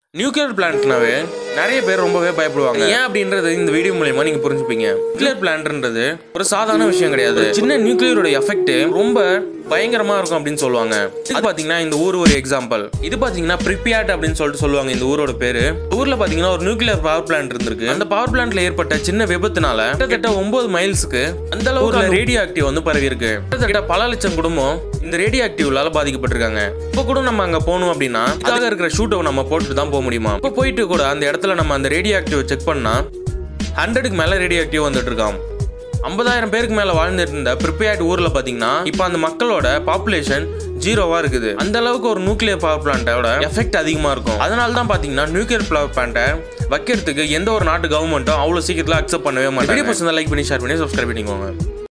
nuclear பிளான்ட்னாவே நிறைய பேர் ரொம்பவே பயப்படுவாங்க ஏன் அப்படின்றது இந்த வீடியோ மூலயமா நீங்க புரிஞ்சுப்பீங்க நியூக்ளியர் பிளான்ட்ன்றது ஒரு சாதாரண விஷயம் கிடையாது சின்ன நியூக்ளியரோட எஃபெக்ட் ரொம்ப பயங்கரமா இருக்கும் அப்படின்னு சொல்லுவாங்க இது பாத்தீங்கன்னா இந்த ஊர் ஒரு எக்ஸாம்பிள் இது பாத்தீங்கன்னா பிரிப்பியாட் அப்படின்னு சொல்லிட்டு சொல்லுவாங்க இந்த ஊரோட பேரு ஊர்ல பாத்தீங்கன்னா ஒரு நியூக்ளியர் பவர் பிளான்ட் இருந்திருக்கு அந்த பவர் பிளான்ட்ல ஏற்பட்ட சின்ன விபத்துனால கிட்டத்தட்ட ஒன்பது மைல்ஸ்க்கு அந்த அளவுக்கு ரேடியோ ஆக்டிவ் வந்து பரவி இருக்கு கிட்டத்தட்ட பல லட்சம் குடும்பம் இந்த ரேடியோ ஆக்டிவ்லால பாதிக்கப்பட்டிருக்காங்க இப்போ கூட நம்ம அங்க போகணும் அப்படின்னா அதுக்காக இருக்கிற ஷூட்டை நம்ம போட்டுட்டு தான் போக முடியுமா இப்போ போயிட்டு கூட அந்த இடத்துல நம்ம அந்த ரேடியோ ஆக்டிவ் செக் பண்ணா ஹண்ட்ரடுக்கு மேல ரேடியோ ஆக்டிவ் வந்துட்டு இருக்கான் ஐம்பதாயிரம் பேருக்கு மேல வாழ்ந்துட்டு இருந்த பிரிப்பேர்ட் ஊர்ல பாத்தீங்கன்னா இப்போ அந்த மக்களோட பாப்புலேஷன் ஜீரோவா இருக்குது அந்த அளவுக்கு ஒரு நியூக்ளியர் பவர் பிளான்ட்டோட எஃபெக்ட் அதிகமா இருக்கும் அதனால தான் பாத்தீங்கன்னா நியூக்ளியர் பவர் பிளான்ட்டை வைக்கிறதுக்கு எந்த ஒரு நாட்டு கவர்மெண்ட்டும் அவ்வளவு சீக்கிரத்துல அக்செப்ட் பண்ணவே மாட்டாங்க வீடியோ பசங்க லைக் பண்ணி ஷேர் பண்ணி சப்ஸ்கிரைப் பண்ணிக்கோங்க